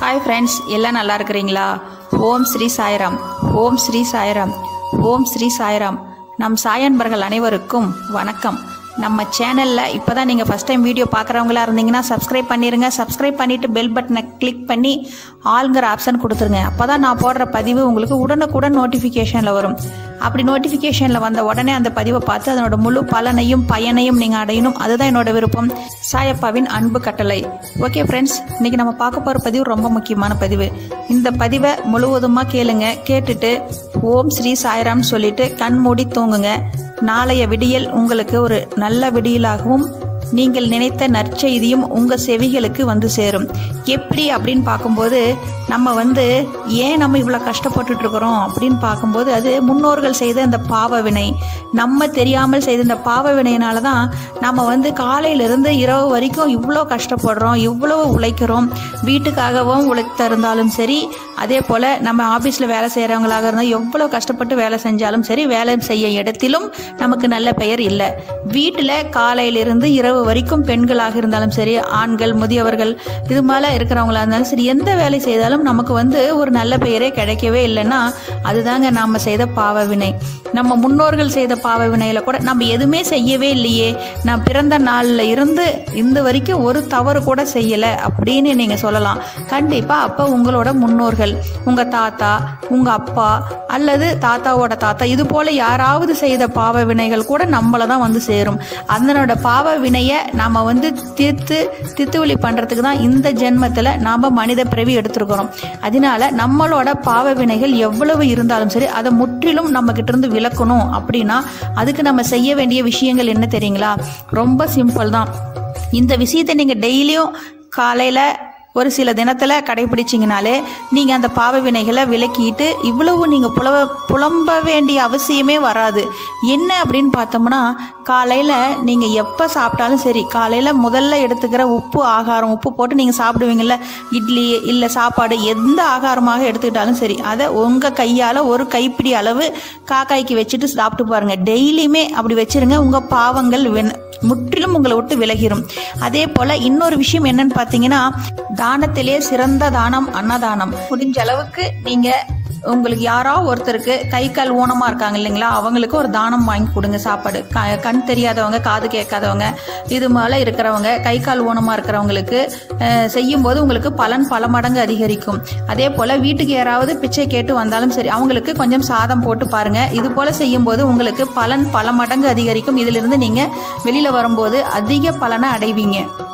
hi friends எல்லாம் நல்லா இருக்கிறீங்களா ஓம் ஸ்ரீ சாய்ராம் ஓம் ஸ்ரீ சாய்ராம் ஓம் ஸ்ரீ சாய்ராம் நம் சாயன்பர்கள் அனைவருக்கும் வணக்கம் நம்ம சேனலில் இப்போ தான் நீங்கள் ஃபஸ்ட் டைம் வீடியோ பார்க்குறவங்களா இருந்தீங்கன்னா சப்ஸ்கிரைப் பண்ணிடுங்க சப்ஸ்கிரைப் பண்ணிவிட்டு பெல் பட்டனை கிளிக் பண்ணி ஆளுங்கிற ஆப்ஷன் கொடுத்துருங்க அப்போ தான் நான் போடுற பதிவு உங்களுக்கு உடனுக்குடன் நோட்டிஃபிகேஷனில் வரும் அப்படி நோட்டிஃபிகேஷனில் வந்த உடனே அந்த பதிவை பார்த்து அதனோட முழு பலனையும் பயனையும் நீங்கள் அடையணும் அதுதான் என்னோட விருப்பம் சாயப்பாவின் அன்பு கட்டளை ஓகே ஃப்ரெண்ட்ஸ் இன்னைக்கு நம்ம பார்க்க போகிற பதிவு ரொம்ப முக்கியமான பதிவு இந்த பதிவை முழுவதுமாக கேளுங்க கேட்டுட்டு ஓம் ஸ்ரீ சாய்ராம் சொல்லிட்டு கண் மூடி தூங்குங்க நாளைய விடியல் உங்களுக்கு ஒரு நல்ல விடியலாகவும் நீங்கள் நினைத்த நற்செய்தியும் உங்கள் செவிகளுக்கு வந்து சேரும் எப்படி அப்படின்னு பார்க்கும்போது நம்ம வந்து ஏன் நம்ம இவ்வளோ கஷ்டப்பட்டுட்டு இருக்கிறோம் அப்படின்னு பார்க்கும்போது அது முன்னோர்கள் செய்த இந்த பாவ வினை நம்ம தெரியாமல் செய்த இந்த பாவ வினையினால தான் நம்ம வந்து காலையிலிருந்து இரவு வரைக்கும் இவ்வளோ கஷ்டப்படுறோம் இவ்வளோ உழைக்கிறோம் வீட்டுக்காகவும் உழைத்திருந்தாலும் சரி அதே போல் நம்ம ஆஃபீஸில் வேலை செய்கிறவங்களாக இருந்தால் எவ்வளோ கஷ்டப்பட்டு வேலை செஞ்சாலும் சரி வேலை செய்ய இடத்திலும் நமக்கு நல்ல பெயர் இல்லை வீட்டில் காலையிலிருந்து இரவு வரைக்கும் பெண்களாக இருந்தாலும் சரி ஆண்கள் முதியவர்கள் இது மேலே இருக்கிறவங்களா இருந்தாலும் சரி எந்த வேலை செய்தாலும் நமக்கு வந்து ஒரு நல்ல பெயரே கிடைக்கவே இல்லைன்னா அதுதாங்க நாம் செய்த பாவ வினை நம்ம முன்னோர்கள் செய்த பாவ வினையில கூட நம்ம எதுவுமே செய்யவே இல்லையே நான் பிறந்த நாளில் இருந்து இந்த வரைக்கும் ஒரு தவறு கூட செய்யலை அப்படின்னு நீங்கள் சொல்லலாம் கண்டிப்பாக அப்போ உங்களோட முன்னோர்கள் உங்கள் தாத்தா உங்கள் அப்பா அல்லது தாத்தாவோட தாத்தா இது போல் யாராவது செய்த பாவ வினைகள் கூட நம்மளை தான் வந்து சேரும் அதனோட பாவ வினையை நாம் வந்து தீர்த்து தித்துவலி பண்ணுறதுக்கு தான் இந்த ஜென்மத்தில் நாம் மனித பிறவி எடுத்திருக்கிறோம் அதனால நம்மளோட பாவ வினைகள் எவ்வளவு இருந்தாலும் சரி அதை முற்றிலும் நம்ம கிட்ட இருந்து விளக்கணும் அப்படின்னா அதுக்கு நம்ம செய்ய வேண்டிய விஷயங்கள் என்ன தெரியுங்களா ரொம்ப சிம்பிள் தான் இந்த விஷயத்தை நீங்கள் டெய்லியும் காலையில் ஒரு சில தினத்தில் கடைபிடிச்சிங்கனாலே நீங்கள் அந்த பாவ வினைகளை விலக்கிட்டு இவ்வளவு நீங்கள் புலவ புலம்ப வேண்டிய அவசியமே வராது என்ன அப்படின்னு பார்த்தோம்னா காலையில் நீங்கள் எப்போ சாப்பிட்டாலும் சரி காலையில் முதல்ல எடுத்துக்கிற உப்பு ஆகாரம் உப்பு போட்டு நீங்கள் சாப்பிடுவீங்கள்ல இட்லி இல்லை சாப்பாடு எந்த ஆகாரமாக எடுத்துக்கிட்டாலும் சரி அதை உங்கள் கையால் ஒரு கைப்பிடி அளவு காக்காய்க்கு வச்சுட்டு சாப்பிட்டு பாருங்கள் டெய்லியுமே அப்படி வச்சிருங்க உங்கள் பாவங்கள் வென முற்றிலும் உங்களை விட்டு விலகிரும் அதே போல இன்னொரு விஷயம் என்னன்னு பார்த்தீங்கன்னா தானத்திலே சிறந்த தானம் அன்னதானம் முடிஞ்ச அளவுக்கு நீங்க உங்களுக்கு யாரோ ஒருத்தருக்கு கை கால் ஊனமாக இருக்காங்க இல்லைங்களா அவங்களுக்கு ஒரு தானம் வாங்கி கொடுங்க சாப்பாடு க கண் தெரியாதவங்க காது கேட்காதவங்க இது மேலே இருக்கிறவங்க கை கால் ஊனமாக இருக்கிறவங்களுக்கு அஹ், செய்யும்போது உங்களுக்கு பலன் பல மடங்கு அதிகரிக்கும் அதே போல் வீட்டுக்கு யாராவது பிச்சை கேட்டு வந்தாலும் சரி அவங்களுக்கு கொஞ்சம் சாதம் போட்டு பாருங்க இது போல் செய்யும்போது உங்களுக்கு பலன் பல மடங்கு அதிகரிக்கும் இதிலிருந்து நீங்கள் வெளியில் வரும்போது அதிக பலனை அடைவீங்க